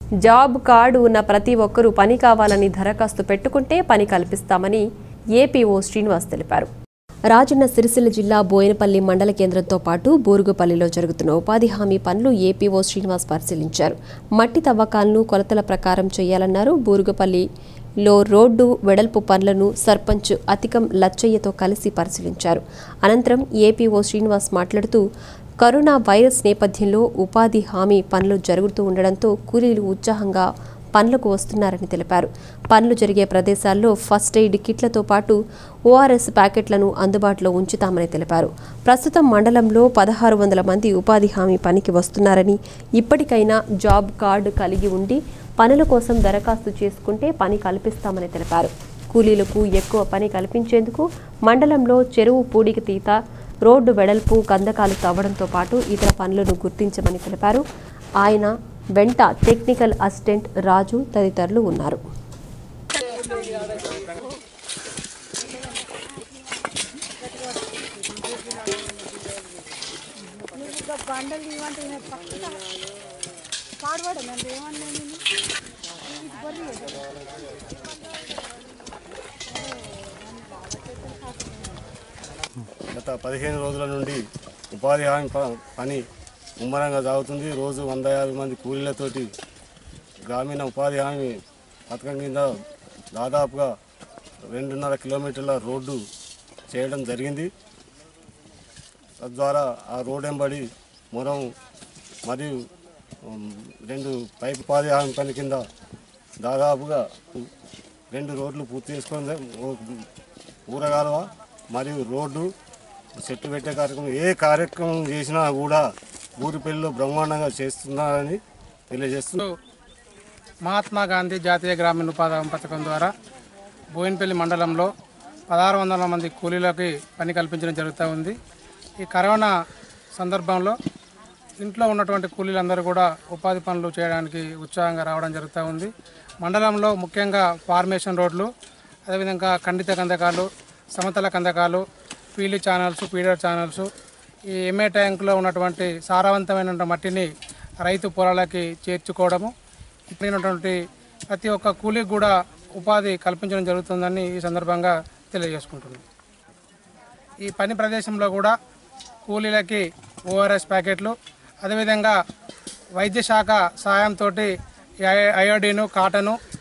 job card ఉన్న ప్రతి ఒక్కరూ పని కావాలని దరఖాస్తు పెట్టుకుంటే పని కల్పిస్తామని ఏపీఓ శ్రీనివాస్ తెలిపారు రాజన్న సిరిసిల్ల జిల్లా బోయినపల్లి మండల కేంద్రంతో పాటు బూరుగుపల్లిలో జరుగుతున్న ఉపాధి హామీ పనులు ఏపీఓ శ్రీనివాస్ పరిశీలించారు మట్టి తవ్వకాలను కొలతల ప్రకారం చేయాలన్నారు బూరుగుపల్లిలో రోడ్డు వెడల్పు పనులను సర్పంచ్ అతికం లచ్చయ్యతో కలిసి పరిశీలించారు అనంతరం ఏపీఓ శ్రీనివాస్ మాట్లాడుతూ కరోనా వైరస్ నేపథ్యంలో ఉపాధి హామీ పనులు జరుగుతూ ఉండడంతో కూలీలు ఉత్సాహంగా పనులకు వస్తున్నారని తెలిపారు పనులు జరిగే ప్రదేశాల్లో ఫస్ట్ ఎయిడ్ కిట్లతో పాటు ఓఆర్ఎస్ ప్యాకెట్లను అందుబాటులో ఉంచుతామని తెలిపారు ప్రస్తుతం మండలంలో పదహారు వందల మంది ఉపాధి హామీ పనికి వస్తున్నారని ఇప్పటికైనా జాబ్ కార్డు కలిగి ఉండి పనుల కోసం దరఖాస్తు చేసుకుంటే పని కల్పిస్తామని తెలిపారు కూలీలకు ఎక్కువ పని కల్పించేందుకు మండలంలో చెరువు పూడికి తీత రోడ్డు వెడల్పు కందకాలు తవ్వడంతో పాటు ఇతర పనులను గుర్తించమని తెలిపారు ఆయన వెంట టెక్నికల్ అసిస్టెంట్ రాజు తదితరులు ఉన్నారు బండలు ఇవ్వంటే ఈయన పక్కన పాడబడమండి ఏమన్నా నేను ఇది బర్రీ గత పదిహేను రోజుల నుండి ఉపాధి హామీ ప- పని ముమ్మరంగా సాగుతుంది రోజు వంద యాభై మంది కూలీలతోటి గ్రామీణ ఉపాధి హామీ పథకం కింద దాదాపుగా రెండున్నర కిలోమీటర్ల రోడ్డు చేయడం జరిగింది తద్వారా ఆ రోడ్ వెంబడి మొరం మరియు ఉమ్, రెండు పైపు ఉపాధి హామీ పని కింద దాదాపుగా రెండు రోడ్లు పూర్తి చేసుకుంది ఊరగాలవ మరియు రోడ్డు చెట్టు పెట్టే కార్యక్రమం ఏ కార్యక్రమం చేసినా కూడా ఊరిపల్లిలో బ్రహ్మాండంగా చేస్తున్నారని తెలియజేస్తున్నారు మహాత్మా గాంధీ జాతీయ గ్రామీణ ఉపాధి హామీ పథకం ద్వారా బోయినపల్లి మండలంలో పదహారు వందల మంది కూలీలకి పని కల్పించడం జరుగుతూ ఉంది ఈ కరోనా సందర్భంలో ఇంట్లో ఉన్నటువంటి కూలీలందరూ కూడా ఉపాధి పనులు చేయడానికి ఉత్సాహంగా రావడం జరుగుతూ ఉంది మండలంలో ముఖ్యంగా ఫార్మేషన్ రోడ్లు అదేవిధంగా ఖండిత కందకాలు సమతల కందకాలు పీలి ఛానల్స్ పీడర్ ఛానల్స్ ఈ ఎంఏ ట్యాంకులో ఉన్నటువంటి సారవంతమైన మట్టిని రైతు పొలాలకి చేర్చుకోవడము ఇక్కడ ఉన్నటువంటి ప్రతి ఒక్క కూలీకి కూడా ఉపాధి కల్పించడం జరుగుతుందని ఈ సందర్భంగా తెలియజేసుకుంటున్నాం ఈ పని ప్రదేశంలో కూడా కూలీలకి ఓఆర్ఎస్ ప్యాకెట్లు అదేవిధంగా వైద్య శాఖ సహాయంతో అయోడిను కాటను